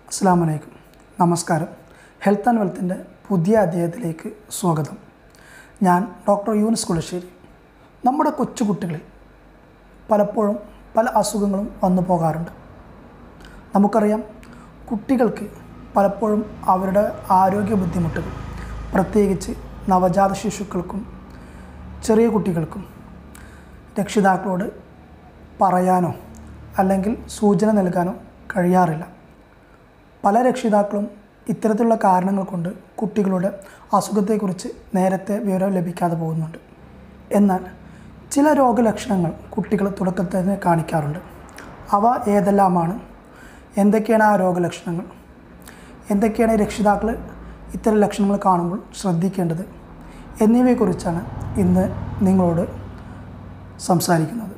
അസ്സാം വലൈക്കും നമസ്കാരം ഹെൽത്ത് ആൻഡ് വെൽത്തിൻ്റെ പുതിയ അധ്യായത്തിലേക്ക് സ്വാഗതം ഞാൻ ഡോക്ടർ യൂനിസ് കുളശ്ശേരി നമ്മുടെ കൊച്ചുകുട്ടികളിൽ പലപ്പോഴും പല അസുഖങ്ങളും വന്നു പോകാറുണ്ട് നമുക്കറിയാം കുട്ടികൾക്ക് പലപ്പോഴും അവരുടെ ആരോഗ്യ ബുദ്ധിമുട്ടുകൾ പ്രത്യേകിച്ച് നവജാത ശിശുക്കൾക്കും ചെറിയ കുട്ടികൾക്കും രക്ഷിതാക്കളോട് പറയാനോ അല്ലെങ്കിൽ സൂചന നൽകാനോ കഴിയാറില്ല പല രക്ഷിതാക്കളും ഇത്തരത്തിലുള്ള കാരണങ്ങൾ കൊണ്ട് കുട്ടികളുടെ അസുഖത്തെക്കുറിച്ച് നേരത്തെ വിവരം ലഭിക്കാതെ പോകുന്നുണ്ട് എന്നാൽ ചില രോഗലക്ഷണങ്ങൾ കുട്ടികൾ തുടക്കത്തിൽ തന്നെ കാണിക്കാറുണ്ട് അവ ഏതെല്ലാമാണ് എന്തൊക്കെയാണ് ആ രോഗലക്ഷണങ്ങൾ എന്തൊക്കെയാണ് രക്ഷിതാക്കൾ ഇത്തരം ലക്ഷണങ്ങൾ കാണുമ്പോൾ ശ്രദ്ധിക്കേണ്ടത് എന്നിവയെക്കുറിച്ചാണ് ഇന്ന് നിങ്ങളോട് സംസാരിക്കുന്നത്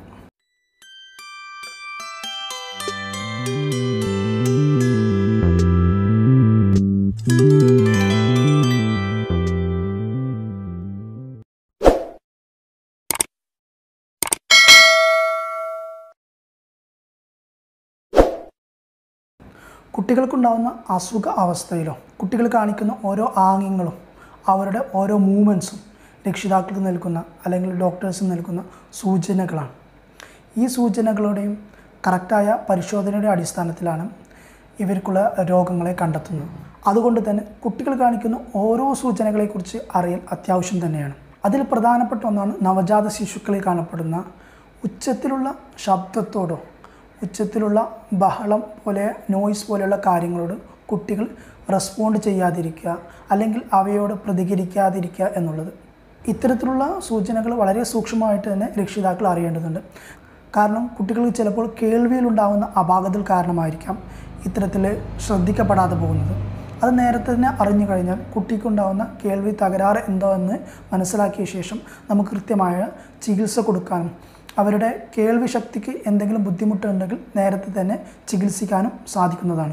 കുട്ടികൾക്കുണ്ടാകുന്ന അസുഖ അവസ്ഥയിലോ കുട്ടികൾ കാണിക്കുന്ന ഓരോ ആംഗ്യങ്ങളും അവരുടെ ഓരോ മൂവ്മെൻറ്റ്സും രക്ഷിതാക്കൾക്ക് നൽകുന്ന അല്ലെങ്കിൽ ഡോക്ടേഴ്സ് നൽകുന്ന സൂചനകളാണ് ഈ സൂചനകളുടെയും കറക്റ്റായ പരിശോധനയുടെ അടിസ്ഥാനത്തിലാണ് ഇവർക്കുള്ള രോഗങ്ങളെ കണ്ടെത്തുന്നത് അതുകൊണ്ട് തന്നെ കുട്ടികൾ കാണിക്കുന്ന ഓരോ സൂചനകളെക്കുറിച്ച് അറിയൽ അത്യാവശ്യം തന്നെയാണ് അതിൽ പ്രധാനപ്പെട്ട ഒന്നാണ് നവജാത ശിശുക്കളിൽ കാണപ്പെടുന്ന ഉച്ചത്തിലുള്ള ശബ്ദത്തോടോ ഉച്ചത്തിലുള്ള ബഹളം പോലെ നോയ്സ് പോലെയുള്ള കാര്യങ്ങളോട് കുട്ടികൾ റെസ്പോണ്ട് ചെയ്യാതിരിക്കുക അല്ലെങ്കിൽ അവയോട് പ്രതികരിക്കാതിരിക്കുക എന്നുള്ളത് ഇത്തരത്തിലുള്ള സൂചനകൾ വളരെ സൂക്ഷ്മമായിട്ട് തന്നെ രക്ഷിതാക്കൾ അറിയേണ്ടതുണ്ട് കാരണം കുട്ടികൾക്ക് ചിലപ്പോൾ കേൾവിയിലുണ്ടാകുന്ന അപാകതകൾ കാരണമായിരിക്കാം ഇത്തരത്തിൽ ശ്രദ്ധിക്കപ്പെടാതെ പോകുന്നത് അത് നേരത്തെ തന്നെ അറിഞ്ഞു കഴിഞ്ഞാൽ കുട്ടിക്കുണ്ടാകുന്ന കേൾവി തകരാറ് എന്തോ എന്ന് മനസ്സിലാക്കിയ ശേഷം നമുക്ക് കൃത്യമായ ചികിത്സ കൊടുക്കാനും അവരുടെ കേൾവി ശക്തിക്ക് എന്തെങ്കിലും ബുദ്ധിമുട്ടുണ്ടെങ്കിൽ നേരത്തെ തന്നെ ചികിത്സിക്കാനും സാധിക്കുന്നതാണ്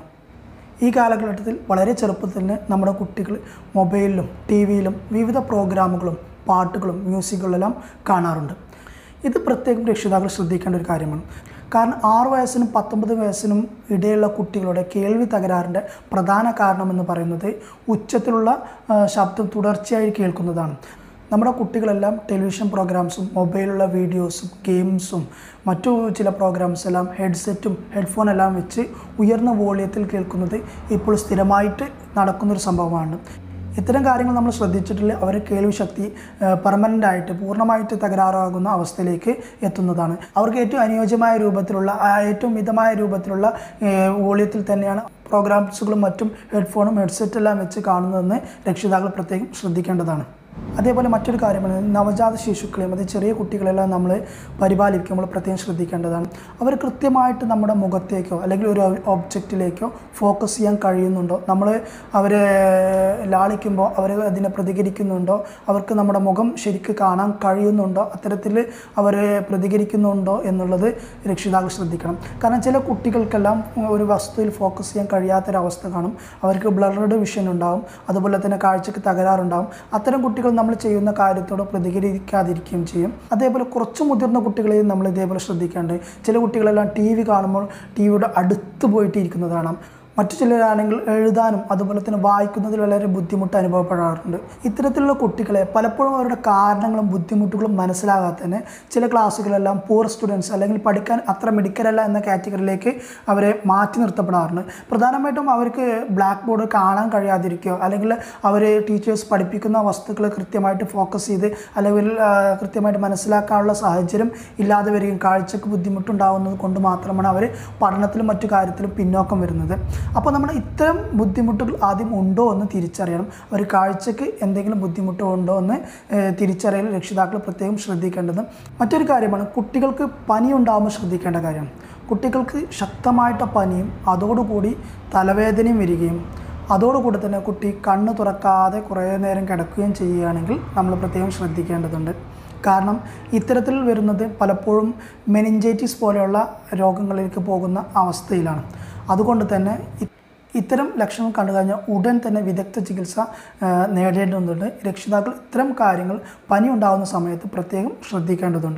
ഈ കാലഘട്ടത്തിൽ വളരെ ചെറുപ്പത്തിൽ തന്നെ നമ്മുടെ കുട്ടികൾ മൊബൈലിലും ടി വിയിലും വിവിധ പ്രോഗ്രാമുകളും പാട്ടുകളും മ്യൂസിക്കുകളെല്ലാം കാണാറുണ്ട് ഇത് പ്രത്യേകം രക്ഷിതാക്കൾ ശ്രദ്ധിക്കേണ്ട ഒരു കാര്യമാണ് കാരണം ആറ് വയസ്സിനും പത്തൊമ്പത് വയസ്സിനും ഇടയിലുള്ള കുട്ടികളുടെ കേൾവി തകരാറിൻ്റെ പ്രധാന കാരണമെന്ന് പറയുന്നത് ഉച്ചത്തിലുള്ള ആ, ശബ്ദം തുടർച്ചയായി കേൾക്കുന്നതാണ് നമ്മുടെ കുട്ടികളെല്ലാം ടെലിവിഷൻ പ്രോഗ്രാംസും മൊബൈലുള്ള വീഡിയോസും ഗെയിംസും മറ്റു ചില പ്രോഗ്രാംസ് എല്ലാം ഹെഡ്സെറ്റും ഹെഡ്ഫോൺ എല്ലാം വെച്ച് ഉയർന്ന വോളിയത്തിൽ കേൾക്കുന്നത് ഇപ്പോൾ സ്ഥിരമായിട്ട് നടക്കുന്നൊരു സംഭവമാണ് ഇത്തരം കാര്യങ്ങൾ നമ്മൾ ശ്രദ്ധിച്ചിട്ടില്ല അവരെ കേൾവി ശക്തി പെർമനൻ്റ് ആയിട്ട് പൂർണ്ണമായിട്ട് തകരാറാകുന്ന അവസ്ഥയിലേക്ക് എത്തുന്നതാണ് അവർക്ക് ഏറ്റവും അനുയോജ്യമായ രൂപത്തിലുള്ള ആ ഏറ്റവും മിതമായ രൂപത്തിലുള്ള വോളിയത്തിൽ തന്നെയാണ് പ്രോഗ്രാംസുകളും മറ്റും ഹെഡ്ഫോണും ഹെഡ്സെറ്റ് എല്ലാം വെച്ച് കാണുന്നതെന്ന് രക്ഷിതാക്കൾ പ്രത്യേകം ശ്രദ്ധിക്കേണ്ടതാണ് അതേപോലെ മറ്റൊരു കാര്യമാണ് നവജാത ശിശുക്കളെയും അത് ചെറിയ കുട്ടികളെല്ലാം നമ്മൾ പരിപാലിക്കുമ്പോൾ പ്രത്യേകം ശ്രദ്ധിക്കേണ്ടതാണ് അവർ കൃത്യമായിട്ട് നമ്മുടെ മുഖത്തേക്കോ അല്ലെങ്കിൽ ഒരു ഒബ്ജക്റ്റിലേക്കോ ഫോക്കസ് ചെയ്യാൻ കഴിയുന്നുണ്ടോ നമ്മൾ അവരെ ലാളിക്കുമ്പോൾ അവർ അതിനെ പ്രതികരിക്കുന്നുണ്ടോ അവർക്ക് നമ്മുടെ മുഖം ശരിക്ക് കാണാൻ കഴിയുന്നുണ്ടോ അത്തരത്തിൽ അവർ പ്രതികരിക്കുന്നുണ്ടോ എന്നുള്ളത് രക്ഷിതാക്കൾ ശ്രദ്ധിക്കണം കാരണം ചില കുട്ടികൾക്കെല്ലാം ഒരു വസ്തുവിൽ ഫോക്കസ് ചെയ്യാൻ കഴിയാത്തൊരവസ്ഥ കാണും അവർക്ക് ബ്ലറഡ് വിഷൻ ഉണ്ടാവും അതുപോലെ തന്നെ കാഴ്ചക്ക് തകരാറുണ്ടാവും അത്തരം കുട്ടികൾ നമ്മൾ ചെയ്യുന്ന കാര്യത്തോട് പ്രതികരിക്കാതിരിക്കുകയും ചെയ്യും അതേപോലെ കുറച്ച് മുതിർന്ന കുട്ടികളെയും നമ്മൾ ഇതേപോലെ ശ്രദ്ധിക്കേണ്ടത് ചില കുട്ടികളെല്ലാം ടി വി കാണുമ്പോൾ ടി വിയുടെ അടുത്ത് പോയിട്ട് ഇരിക്കുന്നത് കാണാം മറ്റു ചിലരാണെങ്കിൽ എഴുതാനും അതുപോലെ തന്നെ വായിക്കുന്നതിൽ വളരെ ബുദ്ധിമുട്ട് അനുഭവപ്പെടാറുണ്ട് ഇത്തരത്തിലുള്ള കുട്ടികളെ പലപ്പോഴും അവരുടെ കാരണങ്ങളും ബുദ്ധിമുട്ടുകളും മനസ്സിലാകാതെ തന്നെ ചില ക്ലാസ്സുകളെല്ലാം പൂർ സ്റ്റുഡൻസ് അല്ലെങ്കിൽ പഠിക്കാൻ അത്ര മിടുക്കരല്ല എന്ന കാറ്റഗറിയിലേക്ക് അവരെ മാറ്റി നിർത്തപ്പെടാറുണ്ട് പ്രധാനമായിട്ടും അവർക്ക് ബ്ലാക്ക് ബോർഡ് കാണാൻ കഴിയാതിരിക്കുകയോ അല്ലെങ്കിൽ അവർ ടീച്ചേഴ്സ് പഠിപ്പിക്കുന്ന വസ്തുക്കൾ കൃത്യമായിട്ട് ഫോക്കസ് ചെയ്ത് അല്ലെങ്കിൽ ആ, കൃത്യമായിട്ട് മനസ്സിലാക്കാനുള്ള സാഹചര്യം ഇല്ലാതെ വരികയും കാഴ്ചക്ക് ബുദ്ധിമുട്ടുണ്ടാകുന്നത് കൊണ്ട് മാത്രമാണ് അവർ പഠനത്തിലും മറ്റു കാര്യത്തിലും പിന്നോക്കം വരുന്നത് അപ്പോൾ നമ്മൾ ഇത്തരം ബുദ്ധിമുട്ടുകൾ ആദ്യം ഉണ്ടോ എന്ന് തിരിച്ചറിയണം അവർ കാഴ്ചക്ക് എന്തെങ്കിലും ബുദ്ധിമുട്ടോ ഉണ്ടോ എന്ന് ഏഹ്, തിരിച്ചറിയൽ രക്ഷിതാക്കൾ പ്രത്യേകം ശ്രദ്ധിക്കേണ്ടത് മറ്റൊരു കാര്യമാണ് കുട്ടികൾക്ക് പനി ഉണ്ടാകുമ്പോൾ ശ്രദ്ധിക്കേണ്ട കാര്യമാണ് കുട്ടികൾക്ക് ശക്തമായിട്ട് പനിയും അതോടുകൂടി തലവേദനയും വരികയും അതോടുകൂടി തന്നെ കുട്ടി കണ്ണ് തുറക്കാതെ കുറേ നേരം കിടക്കുകയും ചെയ്യുകയാണെങ്കിൽ നമ്മൾ പ്രത്യേകം ശ്രദ്ധിക്കേണ്ടതുണ്ട് കാരണം ഇത്തരത്തിൽ വരുന്നത് പലപ്പോഴും മെനിഞ്ചൈറ്റിസ് പോലെയുള്ള രോഗങ്ങളിലേക്ക് പോകുന്ന അവസ്ഥയിലാണ് അതുകൊണ്ട് തന്നെ ഇ- ഇത്തരം ലക്ഷണം കണ്ടു കഴിഞ്ഞാൽ ഉടൻ തന്നെ വിദഗ്ധ ചികിത്സ ആ, നേടേണ്ടതുണ്ട് രക്ഷിതാക്കൾ ഇത്തരം കാര്യങ്ങൾ പനി ഉണ്ടാകുന്ന സമയത്ത് പ്രത്യേകം ശ്രദ്ധിക്കേണ്ടതുണ്ട്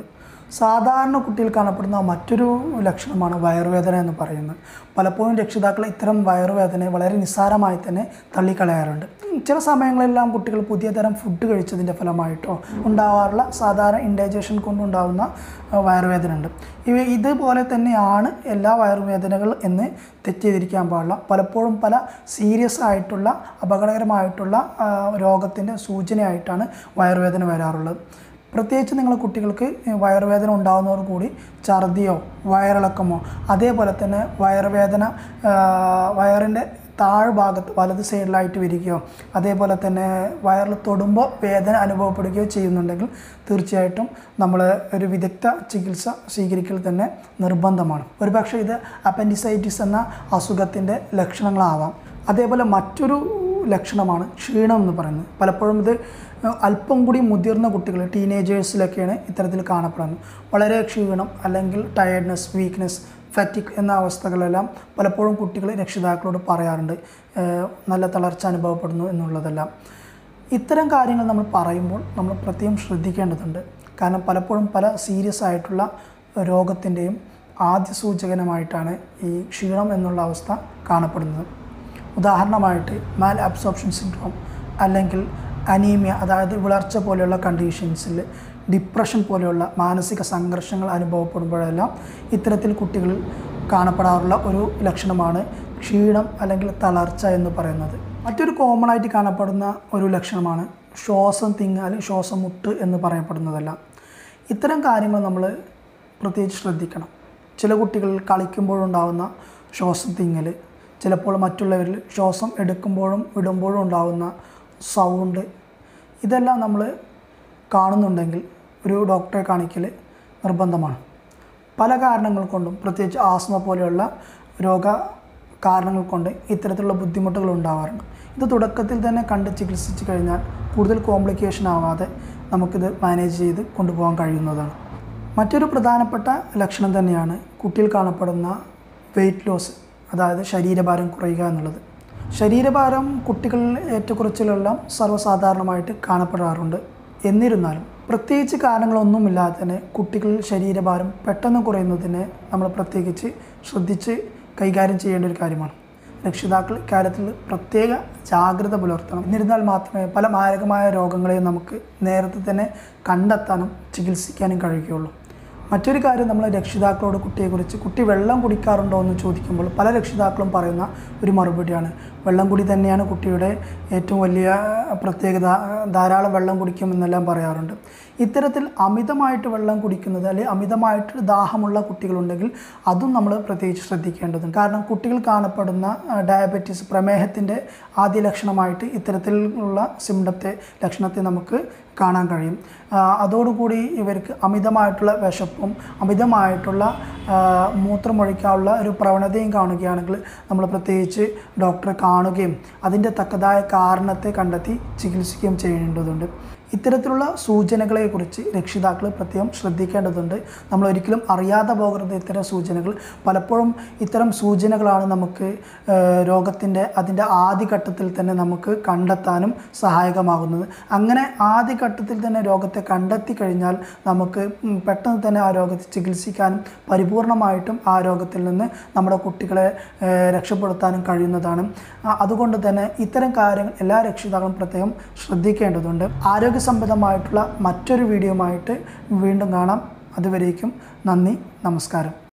സാധാരണ കുട്ടിയിൽ കാണപ്പെടുന്ന മറ്റൊരു ലക്ഷണമാണ് വയറുവേദന എന്ന് പറയുന്നത് പലപ്പോഴും രക്ഷിതാക്കൾ ഇത്തരം വയറുവേദനയെ വളരെ നിസ്സാരമായി തന്നെ തള്ളിക്കളയാറുണ്ട് ചില സമയങ്ങളെല്ലാം കുട്ടികൾ പുതിയ തരം ഫുഡ് കഴിച്ചതിൻ്റെ ഫലമായിട്ടോ ഉണ്ടാവാറുള്ള സാധാരണ ഇൻഡൈജഷൻ കൊണ്ടുണ്ടാകുന്ന അഹ്, വയറുവേദന ഉണ്ട് ഇവ ഇതുപോലെ തന്നെയാണ് എല്ലാ വയറുവേദനകൾ എന്ന് തെറ്റിദ്ധരിക്കാൻ പാടില്ല പലപ്പോഴും പല സീരിയസ് ആയിട്ടുള്ള അപകടകരമായിട്ടുള്ള രോഗത്തിൻ്റെ സൂചനയായിട്ടാണ് വയറുവേദന വരാറുള്ളത് പ്രത്യേകിച്ച് നിങ്ങളെ കുട്ടികൾക്ക് വയറുവേദന ഉണ്ടാകുന്നതോട് കൂടി ഛർദിയോ വയറിളക്കമോ അതേപോലെ തന്നെ വയറുവേദന ആ, വയറിൻ്റെ താഴ്ഭാഗത്ത് വലത് സൈഡിലായിട്ട് വരികയോ അതേപോലെ തന്നെ വയറിൽ തൊടുമ്പോൾ വേദന അനുഭവപ്പെടുകയോ ചെയ്യുന്നുണ്ടെങ്കിൽ തീർച്ചയായിട്ടും നമ്മൾ ഒരു വിദഗ്ധ ചികിത്സ സ്വീകരിക്കൽ തന്നെ നിർബന്ധമാണ് ഒരുപക്ഷെ ഇത് അപ്പൻഡിസൈറ്റിസ് എന്ന അസുഖത്തിൻ്റെ ലക്ഷണങ്ങളാവാം അതേപോലെ മറ്റൊരു ലക്ഷണമാണ് ക്ഷീണം എന്ന് പറയുന്നത് പലപ്പോഴും ഇത് അല്പം കൂടി മുതിർന്ന കുട്ടികൾ ടീനേജേഴ്സിലൊക്കെയാണ് ഇത്തരത്തിൽ കാണപ്പെടുന്നത് വളരെ ക്ഷീണം അല്ലെങ്കിൽ ടയർഡ്നെസ് വീക്ക്നെസ് ഫാറ്റിക് എന്ന അവസ്ഥകളെല്ലാം പലപ്പോഴും കുട്ടികൾ രക്ഷിതാക്കളോട് പറയാറുണ്ട് ഏഹ് നല്ല തളർച്ച അനുഭവപ്പെടുന്നു എന്നുള്ളതെല്ലാം ഇത്തരം കാര്യങ്ങൾ നമ്മൾ പറയുമ്പോൾ നമ്മൾ പ്രത്യേകം ശ്രദ്ധിക്കേണ്ടതുണ്ട് കാരണം പലപ്പോഴും പല സീരിയസ് ആയിട്ടുള്ള രോഗത്തിൻ്റെയും ആദ്യ സൂചകനമായിട്ടാണ് ഈ ക്ഷീണം എന്നുള്ള അവസ്ഥ കാണപ്പെടുന്നത് ഉദാഹരണമായിട്ട് മാൽ അബ്സോർപ്ഷൻ സിൻഡ്രോം അല്ലെങ്കിൽ അനീമിയ അതായത് വിളർച്ച പോലെയുള്ള കണ്ടീഷൻസിൽ ഡിപ്രഷൻ പോലെയുള്ള മാനസിക സംഘർഷങ്ങൾ അനുഭവപ്പെടുമ്പോഴെല്ലാം ഇത്തരത്തിൽ കുട്ടികളിൽ കാണപ്പെടാറുള്ള ഒരു ലക്ഷണമാണ് ക്ഷീണം അല്ലെങ്കിൽ തളർച്ച എന്ന് പറയുന്നത് മറ്റൊരു കോമൺ ആയിട്ട് കാണപ്പെടുന്ന ഒരു ലക്ഷണമാണ് ശ്വാസം തിങ്ങ അല്ലെങ്കിൽ ശ്വാസം മുട്ട് എന്ന് പറയപ്പെടുന്നതെല്ലാം ഇത്തരം കാര്യങ്ങൾ നമ്മൾ പ്രത്യേകിച്ച് ശ്രദ്ധിക്കണം ചില കുട്ടികൾ കളിക്കുമ്പോഴുണ്ടാകുന്ന ശ്വാസം തിങ്ങൽ ചിലപ്പോൾ മറ്റുള്ളവരിൽ ശ്വാസം എടുക്കുമ്പോഴും വിടുമ്പോഴും ഉണ്ടാകുന്ന സൗണ്ട് ഇതെല്ലാം നമ്മൾ കാണുന്നുണ്ടെങ്കിൽ ഒരു ഡോക്ടറെ കാണിക്കൽ നിർബന്ധമാണ് പല കാരണങ്ങൾ കൊണ്ടും പ്രത്യേകിച്ച് ആസ്മ പോലെയുള്ള രോഗ കാരണങ്ങൾ കൊണ്ട് ഇത്തരത്തിലുള്ള ബുദ്ധിമുട്ടുകൾ ഉണ്ടാവാറുണ്ട് ഇത് തുടക്കത്തിൽ തന്നെ കണ്ട് ചികിത്സിച്ച് കഴിഞ്ഞാൽ കൂടുതൽ കോംപ്ലിക്കേഷൻ ആവാതെ നമുക്കിത് മാനേജ് ചെയ്ത് കൊണ്ടുപോകാൻ കഴിയുന്നതാണ് മറ്റൊരു പ്രധാനപ്പെട്ട ലക്ഷണം തന്നെയാണ് കുട്ടിയിൽ കാണപ്പെടുന്ന വെയിറ്റ് ലോസ് അതായത് ശരീരഭാരം കുറയുക എന്നുള്ളത് ശരീരഭാരം കുട്ടികളിൽ ഏറ്റക്കുറച്ചിലെല്ലാം സർവ്വസാധാരണമായിട്ട് കാണപ്പെടാറുണ്ട് എന്നിരുന്നാലും പ്രത്യേകിച്ച് കാരണങ്ങളൊന്നുമില്ലാതെ തന്നെ കുട്ടികളിൽ ശരീരഭാരം പെട്ടെന്ന് കുറയുന്നതിനെ നമ്മൾ പ്രത്യേകിച്ച് ശ്രദ്ധിച്ച് കൈകാര്യം ചെയ്യേണ്ട ഒരു കാര്യമാണ് രക്ഷിതാക്കൾ ഇക്കാര്യത്തിൽ പ്രത്യേക ജാഗ്രത പുലർത്തണം എന്നിരുന്നാൽ മാത്രമേ പല മാരകമായ രോഗങ്ങളെയും നമുക്ക് നേരത്തെ തന്നെ കണ്ടെത്താനും ചികിത്സിക്കാനും കഴിയുകയുള്ളൂ മറ്റൊരു കാര്യം നമ്മൾ രക്ഷിതാക്കളോട് കുട്ടിയെക്കുറിച്ച് കുട്ടി വെള്ളം കുടിക്കാറുണ്ടോ എന്ന് ചോദിക്കുമ്പോൾ പല രക്ഷിതാക്കളും പറയുന്ന ഒരു മറുപടിയാണ് വെള്ളം കുടി തന്നെയാണ് കുട്ടിയുടെ ഏറ്റവും വലിയ പ്രത്യേകത ധാരാളം വെള്ളം കുടിക്കുമെന്നെല്ലാം പറയാറുണ്ട് ഇത്തരത്തിൽ അമിതമായിട്ട് വെള്ളം കുടിക്കുന്നത് അല്ലെങ്കിൽ അമിതമായിട്ട് ദാഹമുള്ള കുട്ടികളുണ്ടെങ്കിൽ അതും നമ്മൾ പ്രത്യേകിച്ച് ശ്രദ്ധിക്കേണ്ടതുണ്ട് കാരണം കുട്ടികൾ കാണപ്പെടുന്ന ഡയബറ്റീസ് പ്രമേഹത്തിൻ്റെ ആദ്യ ലക്ഷണമായിട്ട് ഇത്തരത്തിലുള്ള സിംറ്റത്തെ ലക്ഷണത്തെ നമുക്ക് കാണാൻ കഴിയും ആ, അതോടുകൂടി ഇവർക്ക് അമിതമായിട്ടുള്ള വിശപ്പും അമിതമായിട്ടുള്ള ആ, മൂത്രമൊഴിക്കാനുള്ള ഒരു പ്രവണതയും കാണുകയാണെങ്കിൽ നമ്മൾ പ്രത്യേകിച്ച് ഡോക്ടറെ കാണുകയും അതിൻ്റെ തക്കതായ കാരണത്തെ കണ്ടെത്തി ചികിത്സിക്കുകയും ചെയ്യേണ്ടതുണ്ട് ഇത്തരത്തിലുള്ള സൂചനകളെക്കുറിച്ച് രക്ഷിതാക്കൾ പ്രത്യേകം ശ്രദ്ധിക്കേണ്ടതുണ്ട് നമ്മൾ ഒരിക്കലും അറിയാതെ പോകരുത് ഇത്തരം സൂചനകൾ പലപ്പോഴും ഇത്തരം സൂചനകളാണ് നമുക്ക് രോഗത്തിൻ്റെ അതിൻ്റെ ആദ്യഘട്ടത്തിൽ തന്നെ നമുക്ക് കണ്ടെത്താനും സഹായകമാകുന്നത് അങ്ങനെ ആദ്യഘട്ടത്തിൽ തന്നെ രോഗത്തെ കണ്ടെത്തി കഴിഞ്ഞാൽ നമുക്ക് ഉം, പെട്ടെന്ന് തന്നെ ആ രോഗത്തെ ചികിത്സിക്കാനും പരിപൂർണമായിട്ടും ആ രോഗത്തിൽ നിന്ന് നമ്മുടെ കുട്ടികളെ ഏഹ്, രക്ഷപ്പെടുത്താനും കഴിയുന്നതാണ് ആ, അതുകൊണ്ട് തന്നെ ഇത്തരം കാര്യങ്ങൾ എല്ലാ രക്ഷിതാക്കളും പ്രത്യേകം ശ്രദ്ധിക്കേണ്ടതുണ്ട് ആരോഗ്യ സംബന്ധമായിട്ടുള്ള മറ്റൊരു വീഡിയോയുമായിട്ട് വീണ്ടും കാണാം അതുവരേക്കും നന്ദി നമസ്കാരം